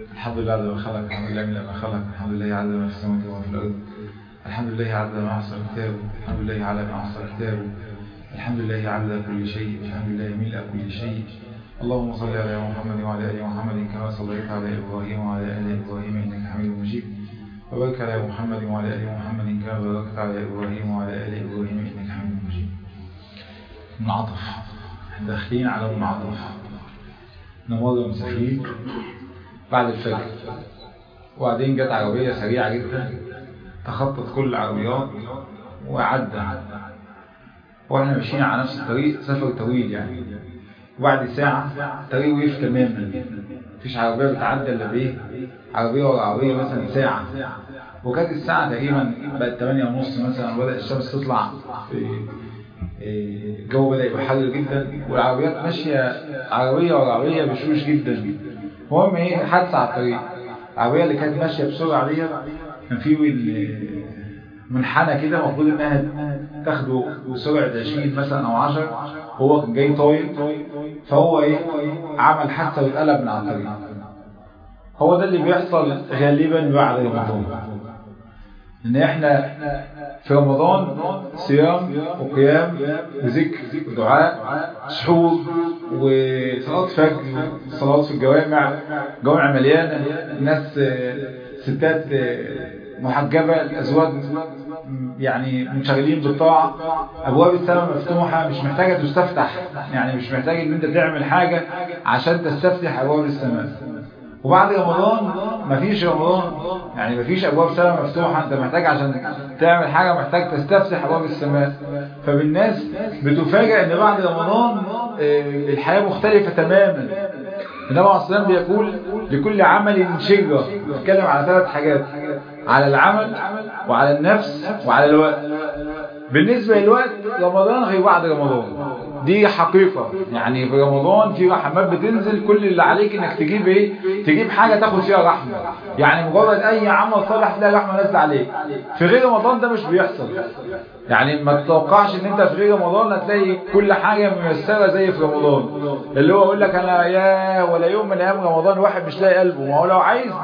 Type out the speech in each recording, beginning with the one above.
الحمد لله عدد ما خلق الحمد لله من ما خلق الحمد لله عدد ما في السماوات وما في الأرض الحمد لله عدد ما أحصى كتابه الحمد لله على ما أحصى كتابه الحمد لله عدد كل شيء الحمد لله ملء كل شيء اللهم صل على محمد وعلى آل محمد كما صليت على إبراهيم وعلى آل إبراهيم إنك حميد مجيد وبارك على محمد وعلى آل محمد كما باركت على إبراهيم وعلى آل إبراهيم إنك حميد مجيد منعطف داخلين على المنعطف نمر مسافرين بعد الفجر وبعدين جت عربية سريعة جدا تخطت كل العربيات وعدى واحنا ماشيين على نفس الطريق سفر طويل يعني وبعد ساعة الطريق وقف تماما مفيش عربية بتعدى الا بايه عربية ورا عربية مثلا ساعة وكانت الساعة تقريبا بقت 8 ونص مثلا وبدأ الشمس تطلع الجو بدأ يبقى حر جدا والعربيات ماشية عربية ورا عربية بشوش جدا المهم ايه حادثة على الطريق العربية اللي كانت ماشية بسرعة ديت كان في منحنى كده المفروض انها تاخده بسرعة 20 مثلا او 10 هو كان جاي طاير فهو ايه عمل حادثة واتقلب من على الطريق هو ده اللي بيحصل غالبا بعد رمضان ان احنا في رمضان صيام وقيام وذكر ودعاء سحور وصلاة فجر صلاة في الجوامع جوامع مليانة الناس ستات محجبة الأزواج يعني منشغلين بالطاعة أبواب السماء مفتوحة مش محتاجة تستفتح يعني مش محتاج ان انت تعمل حاجة عشان تستفتح أبواب السماء وبعد رمضان مفيش رمضان يعني مفيش ابواب سماء مفتوحه انت محتاج عشان تعمل حاجه محتاج تستفتح ابواب السماء فبالناس بتفاجئ ان بعد رمضان الحياه مختلفه تماما النبي عليه الصلاه بيقول لكل عمل شجره بيتكلم على ثلاث حاجات على العمل وعلى النفس وعلى الوقت بالنسبه للوقت رمضان غير بعد رمضان دي حقيقة يعني في رمضان في رحمات بتنزل كل اللي عليك انك تجيب ايه تجيب حاجة تاخد فيها رحمة يعني مجرد اي عمل صالح تلاقي رحمة نازلة عليك في غير رمضان ده مش بيحصل يعني ما تتوقعش ان انت في غير رمضان هتلاقي كل حاجة ميسرة زي في رمضان اللي هو يقول لك انا يا ولا يوم من ايام رمضان واحد مش لاقي قلبه ما هو لو عايز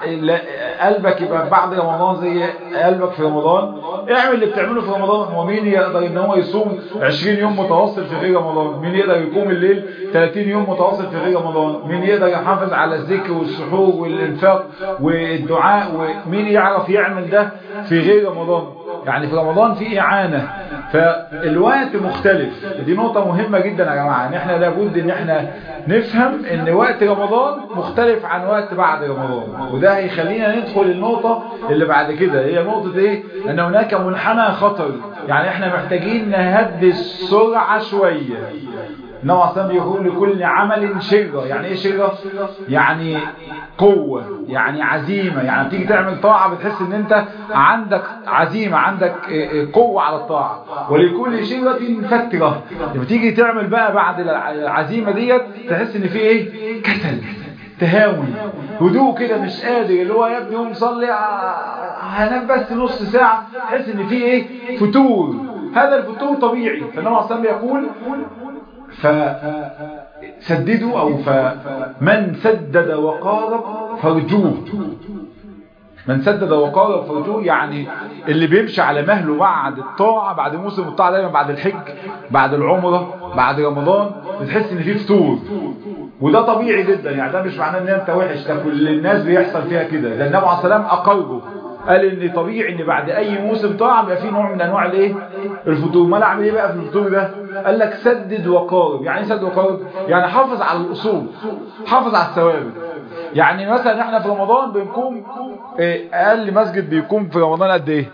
قلبك يبقى بعد رمضان زي قلبك في رمضان اعمل اللي بتعمله في رمضان ومين يقدر ان هو يصوم 20 يوم متواصل في غير رمضان مين يقدر يقوم الليل 30 يوم متواصل في غير رمضان مين يقدر يحافظ على الذكر والسحور والانفاق والدعاء ومين يعرف يعمل ده في غير رمضان يعني في رمضان في إعانة فالوقت مختلف دي نقطة مهمة جدا يا جماعة ان احنا لابد ان احنا نفهم ان وقت رمضان مختلف عن وقت بعد رمضان وده هيخلينا ندخل النقطة اللي بعد كده هي نقطة ايه ان هناك منحنى خطر يعني احنا محتاجين نهدي السرعة شوية النبي عليه بيقول لكل عمل شرة يعني ايه شرة يعني قوة يعني عزيمة يعني تيجي تعمل طاعة بتحس ان انت عندك عزيمة عندك قوة على الطاعة ولكل شرة فترة لما تيجي تعمل بقى بعد العزيمة ديت تحس ان في ايه كسل تهاون هدوء كده مش قادر اللي هو يا ابني قوم صلي هنام بس نص ساعة تحس ان في ايه فتور هذا الفتور طبيعي فالنبي عليه الصلاه يقول فسددوا أو فمن سدد وقارب فرجوه من سدد وقارب فرجوه يعني اللي بيمشي على مهله بعد الطاعة بعد موسم الطاعة دايما بعد الحج بعد العمرة بعد رمضان بتحس ان في فتور وده طبيعي جدا يعني ده مش معناه ان انت وحش ده كل الناس بيحصل فيها كده ده النبي عليه السلام اقره قال ان طبيعي ان بعد اي موسم طاعه بيبقى فيه نوع من انواع الايه الفتور ما اعمل ايه بقى في الفتور ده قال لك سدد وقارب يعني ايه سدد وقارب يعني حافظ على الاصول حافظ على الثوابت يعني مثلا احنا في رمضان بنقوم إيه اقل مسجد بيقوم في رمضان قد ايه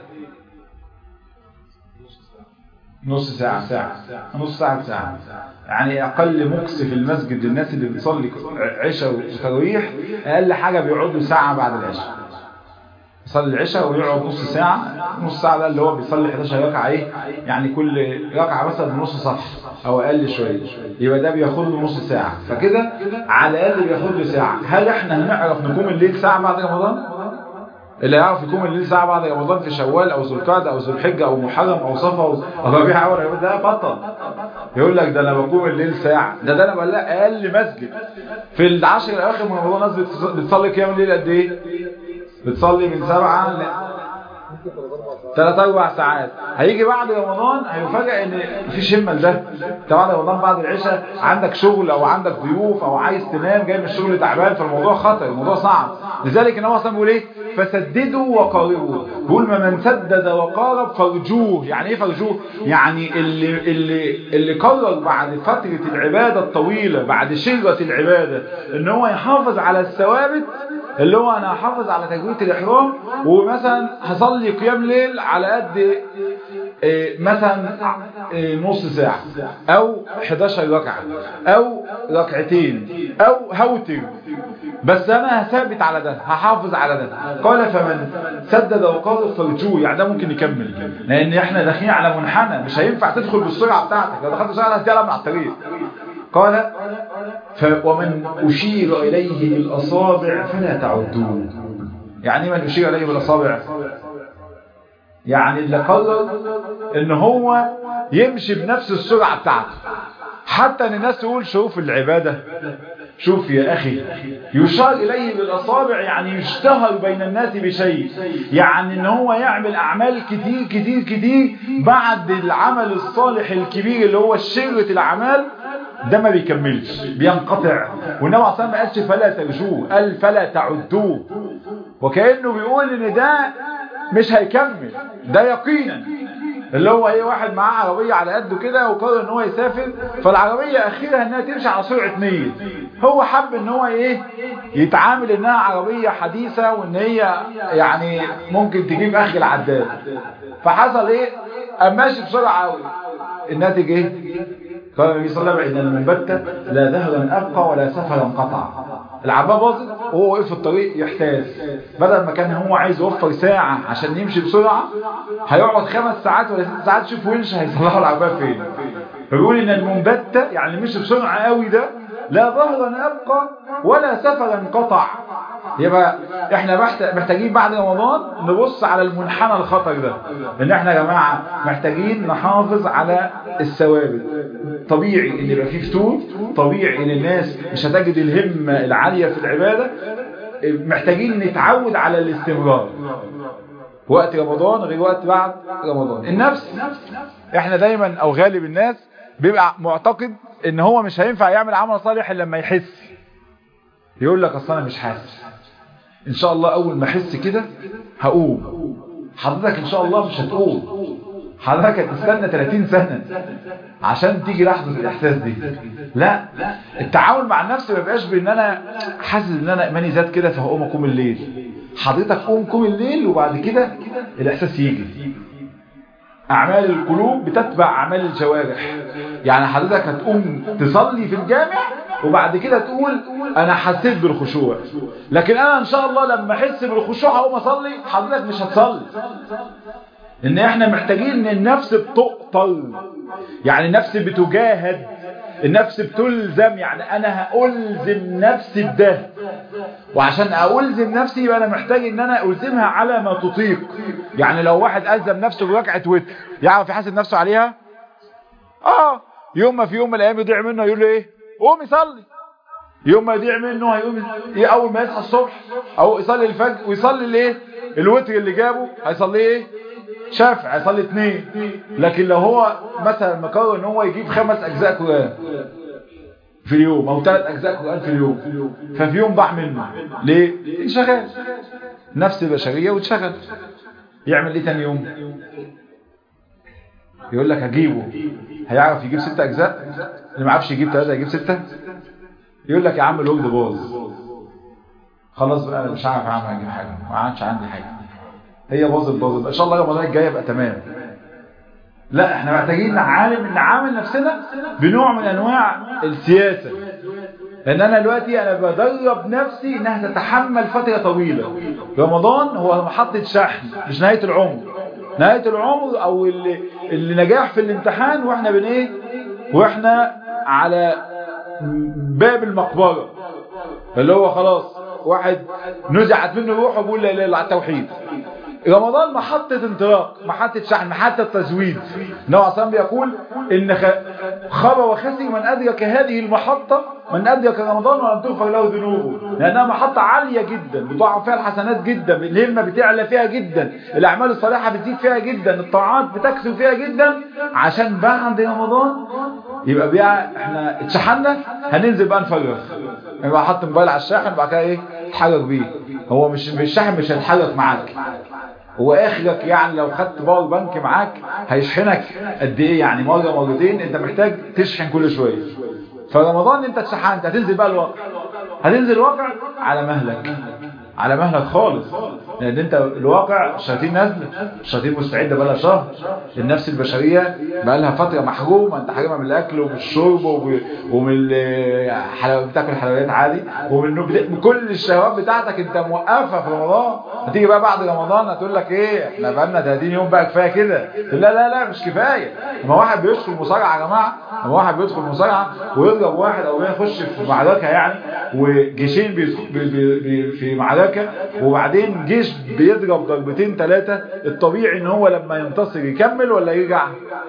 نص ساعة ساعة نص ساعة ساعة يعني أقل مكس في المسجد للناس اللي بتصلي عشاء وتراويح أقل حاجة بيقعدوا ساعة بعد العشاء يصلي العشاء ويقعد نص ساعة نص ساعة ده اللي هو بيصلي 11 ركعة ايه يعني كل ركعة مثلا نص صف او اقل شوية يبقى ده بياخد له نص ساعة فكده على الاقل بياخد له ساعة هل احنا هنعرف نقوم الليل ساعة بعد رمضان اللي يعرف يقوم الليل ساعة بعد رمضان في شوال او ذو القعدة او ذو الحجة او محرم او صفا او ربيع اول يقول ده بطل يقول لك ده انا بقوم الليل ساعة ده ده انا بقول لك اقل مسجد في العشر الاواخر من رمضان الناس بتصلي قيام الليل قد ايه بتصلي من سبعة ل ثلاث اربع ساعات هيجي بعد رمضان هيفاجئ ان مفيش همه لده انت بعد رمضان بعد العشاء عندك شغل او عندك ضيوف او عايز تنام جاي من الشغل تعبان فالموضوع خطر الموضوع صعب لذلك النبي صلى بيقول ايه فسددوا وقاربوا بيقول ما من سدد وقارب فرجوه يعني ايه فرجوه يعني اللي اللي اللي قرر بعد فتره العباده الطويله بعد شره العباده ان هو يحافظ على الثوابت اللي هو انا هحافظ على تجويد الاحرام ومثلا هصلي قيام ليل على قد إيه مثلا إيه نص ساعة او 11 ركعة او ركعتين او هوتر بس انا هثابت على ده هحافظ على ده قال فمن سدد وقال فرجوه يعني ده ممكن يكمل لان احنا داخلين على منحنى مش هينفع تدخل بالسرعة بتاعتك لو دخلت بسرعة هتقلب من على الطريق قال ف ومن أشير إليه بالأصابع فلا تعدوه يعني من أشير إليه بالأصابع يعني اللي قرر ان هو يمشي بنفس السرعة بتاعته حتى ان الناس تقول شوف العبادة شوف يا أخي يشار إليه بالأصابع يعني يشتهر بين الناس بشيء يعني ان هو يعمل أعمال كتير كتير كتير بعد العمل الصالح الكبير اللي هو شرة الأعمال ده ما بيكملش بينقطع والنبي عليه الصلاه ما قالش فلا ترجوه قال فلا تعدوه وكانه بيقول ان ده مش هيكمل ده يقينا اللي هو ايه واحد معاه عربيه على قده كده وقرر ان هو يسافر فالعربيه اخيرا انها تمشي على سرعه 100 هو حب ان هو ايه يتعامل انها عربيه حديثه وان هي يعني ممكن تجيب اخر العداد فحصل ايه قام ماشي بسرعه قوي الناتج ايه قال النبي صلى الله عليه وسلم ان المنبتة لا ذهبا ابقى ولا سفرا قطع العباء باظت وهو وقف في الطريق يحتاس بدل ما كان هو عايز يوفر ساعة عشان يمشي بسرعة هيقعد خمس ساعات ولا ست ساعات يشوف وينش هيصلحوا العباء فين فبيقول ان المنبتة يعني مش بسرعة قوي ده لا ظهرا ابقى ولا سفرا قطع يبقى احنا محتاجين بعد رمضان نبص على المنحنى الخطر ده ان احنا يا جماعة محتاجين نحافظ على الثوابت طبيعي ان يبقى فيه فتور طبيعي ان الناس مش هتجد الهمة العالية في العبادة محتاجين نتعود على الاستمرار وقت رمضان غير وقت بعد رمضان النفس احنا دايما او غالب الناس بيبقى معتقد ان هو مش هينفع يعمل عمل صالح الا لما يحس يقول لك اصل انا مش حاسس ان شاء الله اول ما احس كده هقوم حضرتك ان شاء الله مش هتقوم حضرتك هتستنى 30 سنة عشان تيجي لحظة الاحساس دي لا التعامل مع النفس ما بيبقاش بان انا حاسس ان انا ايماني زاد كده فهقوم اقوم الليل حضرتك قوم قوم الليل وبعد كده الاحساس يجي اعمال القلوب بتتبع اعمال الجوارح يعني حضرتك هتقوم تصلي في الجامع وبعد كده تقول انا حسيت بالخشوع لكن انا ان شاء الله لما احس بالخشوع هقوم اصلي حضرتك مش هتصلي ان احنا محتاجين ان النفس بتقتل يعني النفس بتجاهد النفس بتلزم يعني انا هألزم نفسي بده وعشان ألزم نفسي يبقى انا محتاج ان انا ألزمها على ما تطيق يعني لو واحد ألزم نفسه بركعة وتر يعرف يحاسب نفسه عليها اه يوم ما في يوم من الايام يضيع منه يقول له ايه قوم يصلي يوم ما يضيع منه هيقوم ايه اول ما يصحى الصبح او يصلي الفجر ويصلي الايه الوتر اللي جابه هيصلي ايه شافع هيصلي اثنين لكن لو هو مثلا مقرر ان هو يجيب خمس اجزاء قرآن في اليوم او ثلاث اجزاء قرآن في اليوم ففي يوم ضاع منه ليه انشغال نفس البشرية واتشغل يعمل ايه تاني يوم يقول لك هجيبه هيعرف يجيب ستة اجزاء اللي ما عرفش يجيب ثلاثة يجيب ستة يقول لك يا عم الوجد باظ خلاص بقى انا مش عارف اعمل اجيب حاجة ما عادش عندي حاجة هي باظت باظت ان شاء الله رمضان الجاي يبقى تمام لا احنا محتاجين نعامل نعامل نفسنا بنوع من انواع السياسة ان انا دلوقتي انا بدرب نفسي انها تتحمل فترة طويلة رمضان هو محطة شحن مش نهاية العمر نهاية العمر او اللي, اللي نجاح في الامتحان واحنا بن ايه واحنا على باب المقبرة اللي هو خلاص واحد نزعت منه روحه بيقول لا اله الا التوحيد رمضان محطة انطلاق محطة شحن محطة تزويد النبي عليه بيقول إن خاب وخسي من أدرك هذه المحطة من أدرك رمضان ولم تغفر له ذنوبه لأنها محطة عالية جدا بتضاعف فيها الحسنات جدا الهمة بتعلى فيها جدا الأعمال الصالحة بتزيد فيها جدا الطاعات بتكثر فيها جدا عشان بعد رمضان يبقى بقى احنا اتشحنا هننزل بقى نفرغ يبقى حط موبايل على الشاحن وبعد كده ايه تتحرك بيه هو مش مش الشاحن مش هيتحرك معاك هو اخرك يعني لو خدت باور بنك معاك هيشحنك قد ايه يعني مرة مرتين انت محتاج تشحن كل شوية فرمضان انت اتشحنت هتنزل بقى الواقع هتنزل الواقع على مهلك على مهلك خالص لان انت الواقع الشياطين نازله الشياطين مستعده بقى لها شهر النفس البشريه بقى لها فتره محرومه انت حارمها من الاكل ومن الشرب ومن الحلويات بتاكل حلويات عادي ومن كل الشهوات بتاعتك انت موقفها في رمضان هتيجي بقى بعد رمضان هتقول لك ايه احنا بقى لنا 30 يوم بقى كفايه كده لا لا لا مش كفايه لما واحد بيدخل مصارعه يا جماعه لما واحد بيدخل مصارعه ويضرب واحد او يخش في معركه يعني وجيشين في معركه وبعدين جيش بيضرب ضربتين ثلاثة الطبيعي ان هو لما ينتصر يكمل ولا يرجع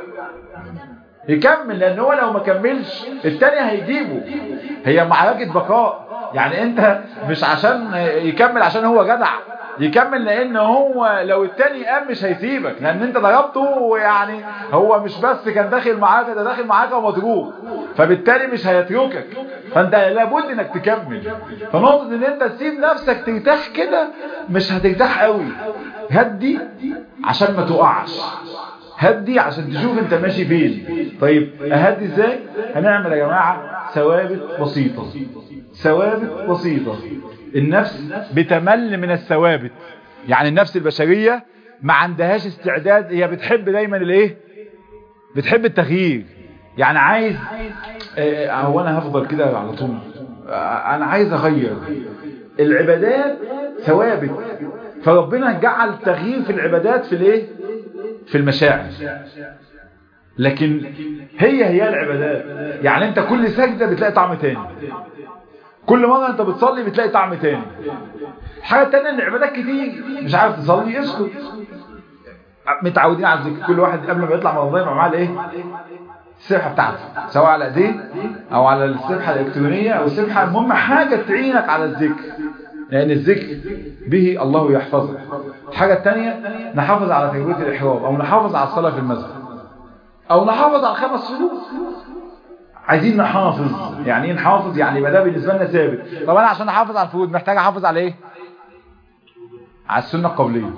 يكمل لان هو لو ما كملش التاني هيجيبه هي معركة بقاء يعني انت مش عشان يكمل عشان هو جدع يكمل لان هو لو التاني قام مش هيسيبك لان انت ضربته ويعني هو مش بس كان داخل معاك ده داخل معاك ومضروب فبالتالي مش هيتركك فانت لابد انك تكمل فنقطة ان انت تسيب نفسك ترتاح كده مش هترتاح قوي هدي عشان ما تقعش هدي عشان تشوف انت ماشي فين طيب اهدي ازاي هنعمل يا جماعة ثوابت بسيطة ثوابت بسيطة النفس بتمل من الثوابت يعني النفس البشرية ما عندهاش استعداد هي بتحب دايما الايه بتحب التغيير يعني عايز هو انا هفضل كده على طول انا عايز اغير العبادات ثوابت فربنا جعل تغيير في العبادات في الايه في المشاعر لكن هي هي العبادات يعني انت كل سجدة بتلاقي طعم تاني كل مرة انت بتصلي بتلاقي طعم تاني الحاجة التانية ان العبادات كتير مش عارف تصلي اسكت متعودين على الذكر كل واحد قبل ما يطلع من رمضان يبقى معاه الايه السبحة بتاعته سواء على ايديه او على السبحة الالكترونية او السبحة المهم حاجة تعينك على الذكر لان الذكر به الله يحفظك الحاجة التانية نحافظ على تكبيرة الاحرام او نحافظ على الصلاة في المسجد او نحافظ على الخمس فروض عايزين نحافظ يعني ايه نحافظ يعني يبقى ده بالنسبه لنا ثابت طب انا عشان احافظ على الفروض محتاج احافظ على ايه على السنه القبليه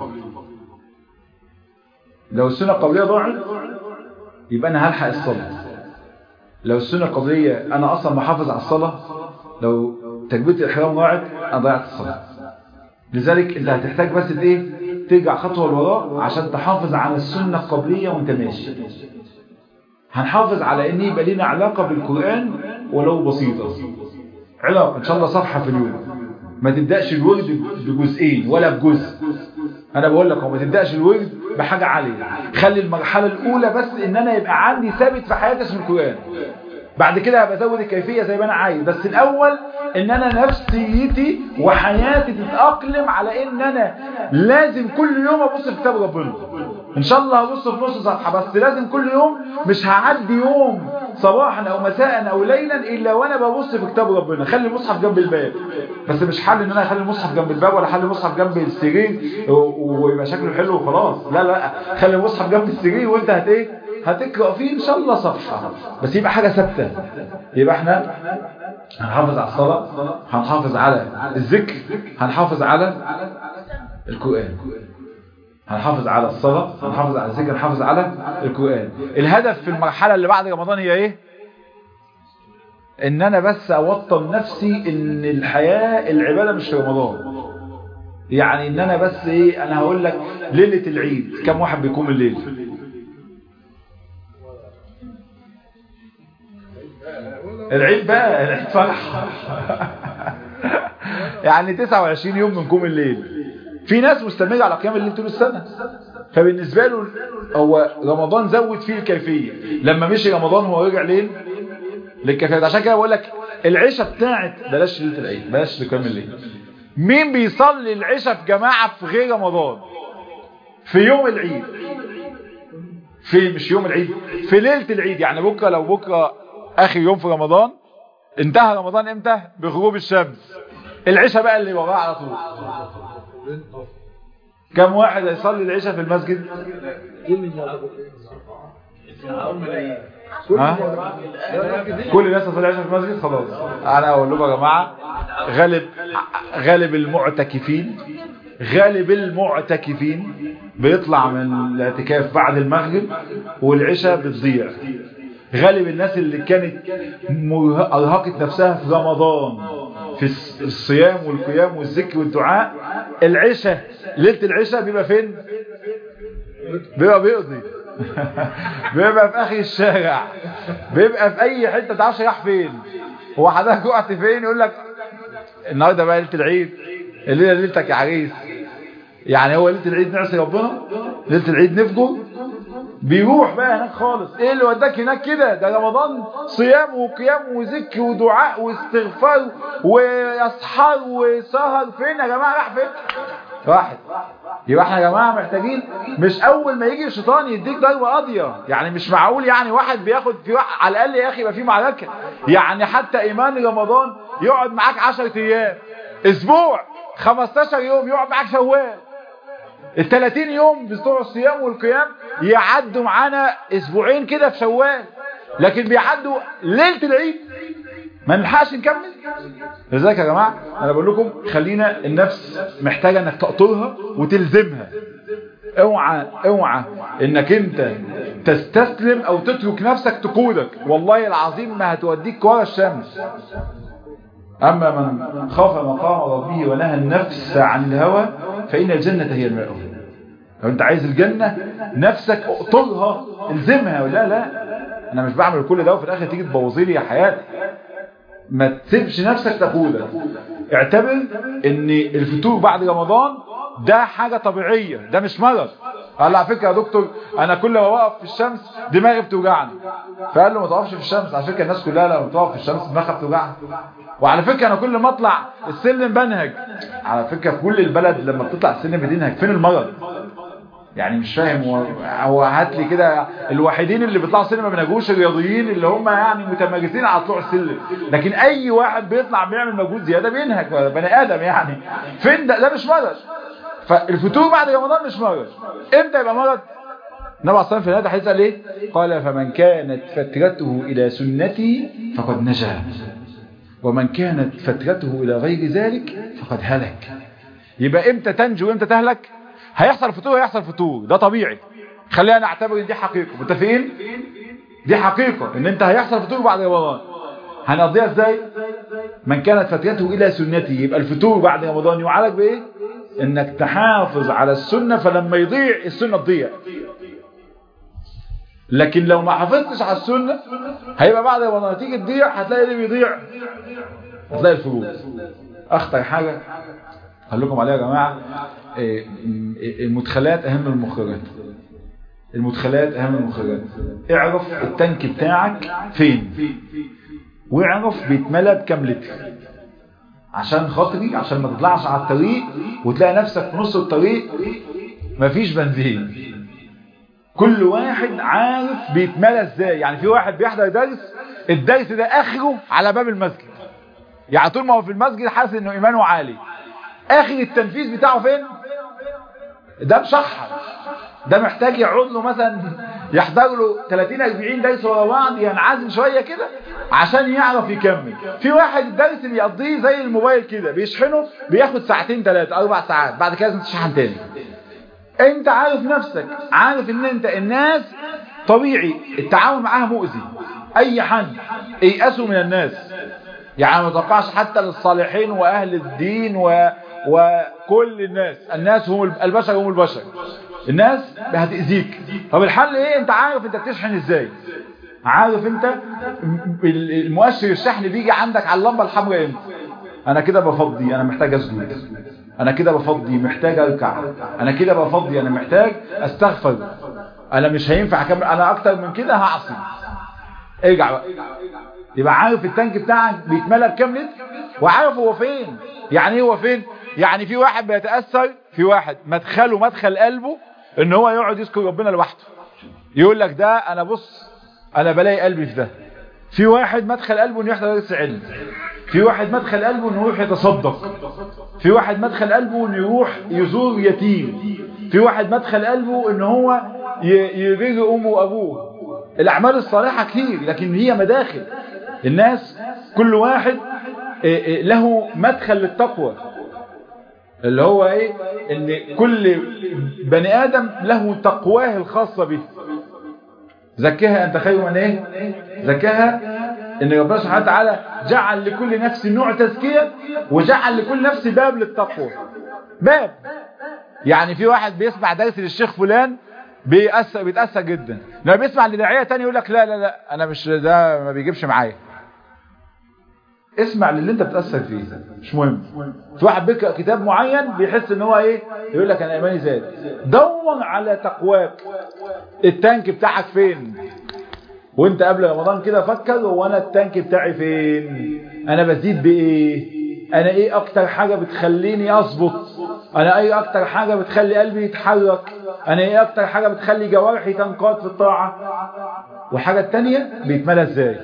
لو السنه القبليه ضاعت يبقى انا هلحق الصلاه لو السنه القبليه انا اصلا محافظ على الصلاه لو تكبيره الاحرام ضاعت انا ضيعت الصلاه لذلك انت هتحتاج بس ايه ترجع خطوه لوراء عشان تحافظ على السنه القبليه وانت ماشي هنحافظ على ان يبقى لنا علاقة بالقرآن ولو بسيطة علاقة ان شاء الله صفحة في اليوم ما تبدأش الورد بجزئين ولا بجزء انا بقول لك ما تبدأش الورد بحاجة عالية خلي المرحلة الاولى بس ان انا يبقى عندي ثابت في حياتي اسم القرآن بعد كده هبقى ازود الكيفية زي ما انا عايز بس الاول ان انا نفسيتي وحياتي تتأقلم على ان انا لازم كل يوم ابص في كتاب ربنا ان شاء الله هبص في نص صفحة بس لازم كل يوم مش هعدي يوم صباحا او مساء او ليلا الا وانا ببص في كتاب ربنا خلي المصحف جنب الباب بس مش حل ان انا اخلي المصحف جنب الباب ولا اخلي المصحف جنب السرير ويبقى شكله حلو وخلاص لا لا خلي المصحف جنب السرير وانت هت ايه هتقرأ فيه ان شاء الله صفحة بس يبقى حاجة ثابته يبقى احنا هنحافظ على الصلاة هنحافظ على الذكر هنحافظ على القرآن هنحافظ على الصلاة هنحافظ على الذكر هنحافظ على القرآن الهدف في المرحلة اللي بعد رمضان هي ايه ان انا بس اوطن نفسي ان الحياة العبادة مش في رمضان يعني ان انا بس ايه انا هقول لك ليلة العيد كم واحد بيقوم الليل العيد بقى العيد فرح يعني 29 يوم من قوم الليل في ناس مستمرة على قيام الليل طول السنة فبالنسبة له هو رمضان زود فيه الكيفية لما مشي رمضان هو رجع لين للكيفية عشان كده بقول لك العيشة بتاعت بلاش ليلة العيد بلاش قيام الليل مين بيصلي العشاء في جماعة في غير رمضان في يوم العيد في مش يوم العيد في ليلة العيد يعني بكرة لو بكرة اخر يوم في رمضان انتهى رمضان امتى بغروب الشمس العشاء بقى اللي وراه على طول كم واحد هيصلي العشاء في المسجد ها؟ كل الناس تصلي العشاء في المسجد خلاص انا اقول لكم يا جماعه غالب غالب المعتكفين غالب المعتكفين بيطلع من الاعتكاف بعد المغرب والعشاء بتضيع غالب الناس اللي كانت ارهقت نفسها في رمضان في الصيام والقيام والذكر والدعاء العشاء ليله العشاء بيبقى فين بيبقى بيقضي بيبقى في اخر الشارع بيبقى في اي حته تعرفش راح فين هو حضرتك وقعت فين يقول لك النهارده بقى ليله العيد الليله ليلتك يا عريس يعني هو ليله العيد نعصي ربنا ليله العيد نفجر بيروح بقى هناك خالص ايه اللي وداك هناك كده ده رمضان صيام وقيام وذكر ودعاء واستغفار واسحار وسهر فين يا جماعه راح فين واحد يبقى احنا يا جماعه محتاجين مش اول ما يجي الشيطان يديك ضربه قاضيه يعني مش معقول يعني واحد بياخد في واحد على الاقل يا اخي يبقى في معركه يعني حتى ايمان رمضان يقعد معاك 10 ايام اسبوع 15 يوم يقعد معاك شوال ال 30 يوم بتوع الصيام والقيام يعدوا معانا اسبوعين كده في شوال لكن بيعدوا ليله العيد ما نلحقش نكمل لذلك يا جماعه انا بقول لكم خلينا النفس محتاجه انك تقطرها وتلزمها اوعى اوعى انك انت تستسلم او تترك نفسك تقودك والله العظيم ما هتوديك ورا الشمس اما من خاف مقام ربه ونهى النفس عن الهوى فان الجنه هي المأوى لو انت عايز الجنه نفسك اقطرها الزمها لا لا انا مش بعمل كل ده وفي الاخر تيجي تبوظي لي حياتي ما تسيبش نفسك تقودك اعتبر ان الفتور بعد رمضان ده حاجة طبيعية ده مش مرض قال على فكرة يا دكتور انا كل ما وقف في الشمس دماغي بتوجعني فقال له ما تقفش في الشمس على فكرة الناس كلها لما بتقف في الشمس دماغها بتوجعها وعلى فكرة انا كل ما اطلع السلم بنهج على فكرة في كل البلد لما بتطلع السلم بتنهج فين المرض يعني مش فاهم هو هو هات لي كده الوحيدين اللي بيطلعوا سينما ما بينجوش الرياضيين اللي هم يعني متمرسين على طلوع السلم لكن اي واحد بيطلع بيعمل مجهود زياده بينهك بني ادم يعني فين ده ده مش مرض فالفتور بعد رمضان مش مرض امتى يبقى مرض النبي عليه في النهايه هيسال ايه قال فمن كانت فترته الى سنتي فقد نجا ومن كانت فترته الى غير ذلك فقد هلك يبقى امتى تنجو وامتى تهلك هيحصل فتور هيحصل فتور ده طبيعي خلينا نعتبر ان دي حقيقة متفقين دي حقيقة ان انت هيحصل فتور بعد رمضان هنقضيها ازاي من كانت فترته الى سنتي يبقى الفتور بعد رمضان يعالج بايه انك تحافظ على السنة فلما يضيع السنة تضيع لكن لو ما حافظتش على السنة هيبقى بعد رمضان تيجي تضيع هتلاقي اللي بيضيع هتلاقي الفروض اخطر حاجة قال لكم عليها يا جماعة المدخلات اهم من المخرجات المدخلات اهم من المخرجات اعرف التانك بتاعك فين واعرف بيتملى بكام لتر عشان خاطري عشان ما تطلعش على الطريق وتلاقي نفسك في نص الطريق مفيش بنزين كل واحد عارف بيتملى ازاي يعني في واحد بيحضر درس الدرس ده اخره على باب المسجد يعني طول ما هو في المسجد حاسس انه ايمانه عالي اخر التنفيذ بتاعه فين ده مشحر ده محتاج يقعد له مثلا يحضر له 30 40 درس ورا بعض ينعزل شويه كده عشان يعرف يكمل في واحد الدرس بيقضيه زي الموبايل كده بيشحنه بياخد ساعتين ثلاثه اربع ساعات بعد كده لازم تشحن تاني انت عارف نفسك عارف ان انت الناس طبيعي التعامل معاها مؤذي اي حد ييأسوا من الناس يعني ما تتوقعش حتى للصالحين واهل الدين و... وكل الناس الناس هم البشر هم البشر الناس هتأذيك طب الحل ايه انت عارف انت بتشحن ازاي عارف انت المؤشر الشحن بيجي عندك على اللمبه الحمراء امتى انا كده بفضي انا محتاج اسجد انا كده بفضي محتاج اركع انا كده بفضي انا محتاج استغفر انا مش هينفع اكمل انا اكتر من كده هعصي ارجع بقى يبقى عارف التانك بتاعك بيتملى بكام لتر وعارف هو فين يعني ايه هو فين يعني في واحد بيتأثر في واحد مدخله مدخل قلبه ان هو يقعد يذكر ربنا لوحده يقول لك ده انا بص انا بلاقي قلبي في ده في واحد مدخل قلبه انه يحضر درس علم في واحد مدخل قلبه انه يروح يتصدق في واحد مدخل قلبه انه يروح يزور يتيم في واحد مدخل قلبه ان هو يبر امه وابوه الاعمال الصالحة كتير لكن هي مداخل الناس كل واحد له مدخل للتقوى اللي هو ايه ان كل بني ادم له تقواه الخاصة به زكاها انت خير من ايه زكاها ان ربنا سبحانه وتعالى جعل لكل نفس نوع تزكية وجعل لكل نفس باب للتقوى باب يعني في واحد بيسمع درس للشيخ فلان بيأثر بيتأثر جدا لما بيسمع لداعية تاني يقول لك لا لا لا انا مش ده ما بيجيبش معايا اسمع للي انت بتأثر فيه مش مهم في واحد بيقرأ كتاب معين بيحس ان هو ايه يقول لك انا ايماني زاد دور على تقواك التانك بتاعك فين وانت قبل رمضان كده فكر هو انا التانك بتاعي فين انا بزيد بايه انا ايه اكتر حاجة بتخليني اظبط انا ايه اكتر حاجة بتخلي قلبي يتحرك انا ايه اكتر حاجة بتخلي جوارحي تنقاد في الطاعة والحاجة التانية بيتملى ازاي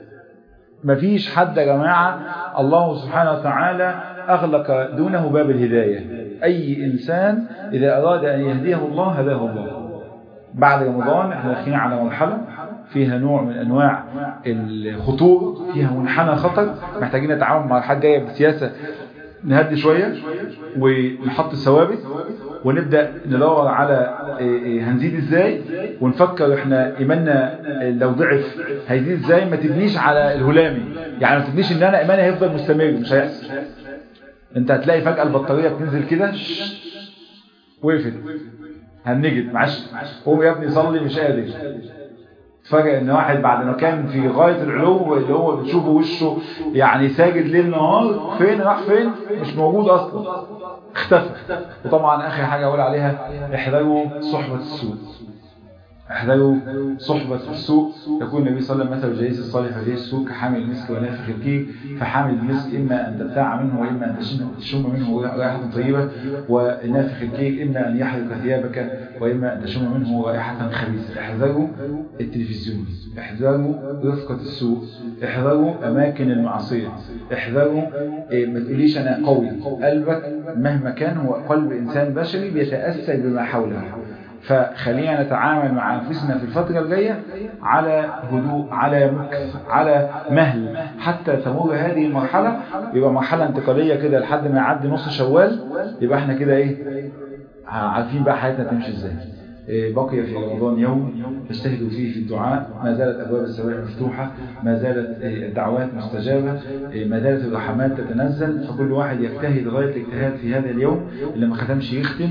مفيش حد يا جماعة الله سبحانه وتعالى أغلق دونه باب الهداية أي إنسان إذا أراد أن يهديه الله هداه الله بعد رمضان احنا داخلين على مرحلة فيها نوع من أنواع الخطور فيها منحنى خطر محتاجين نتعامل مع الحاجة جاية بسياسة نهدي شوية ونحط الثوابت ونبدأ ندور على هنزيد ازاي ونفكر احنا ايماننا لو ضعف هيزيد ازاي ما تبنيش على الهلامي يعني ما تبنيش ان انا ايماني هيفضل مستمر مش هيحصل انت هتلاقي فجأة البطارية بتنزل كده وقفت هنجد معلش قوم يا ابني صلي مش قادر تفاجئ ان واحد بعد ما كان في غاية العلو اللي هو بتشوفه وشه يعني ساجد ليل نهار فين راح فين مش موجود اصلا اختفى وطبعا اخر حاجة اقول عليها احذروا صحبة السوء احذروا صحبة السوء يقول النبي صلى الله عليه وسلم مثل الجليس الصالح وجليس السوء كحامل المسك ونافخ الكيك فحامل المسك إما أن تبتاع منه وإما أن تشم منه رائحة طيبة ونافخ الكيك إما أن يحرق ثيابك وإما أن تشم منه رائحة خبيثة احذروا التلفزيون احذروا رفقة السوء احذروا أماكن المعصية احذروا إيه ما تقوليش أنا قوي قلبك مهما كان هو قلب إنسان بشري بيتأثر بما حوله فخلينا نتعامل مع أنفسنا في الفترة الجاية على هدوء على مكث على مهل حتى تمر هذه المرحلة يبقى مرحلة انتقالية كده لحد ما يعدي نص شوال يبقى احنا كده ايه عارفين بقى حياتنا تمشي ازاي بقي في رمضان يوم نجتهد فيه في الدعاء ما زالت أبواب السماء مفتوحة ما زالت الدعوات مستجابة ما زالت الرحمات تتنزل فكل واحد يجتهد غاية الاجتهاد في هذا اليوم اللي ما ختمش يختم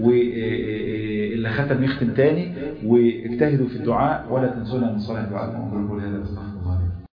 واللي ختم يختم تاني واجتهدوا في الدعاء ولا تنسونا من صالح دعائكم وقولوا هذا استغفر الله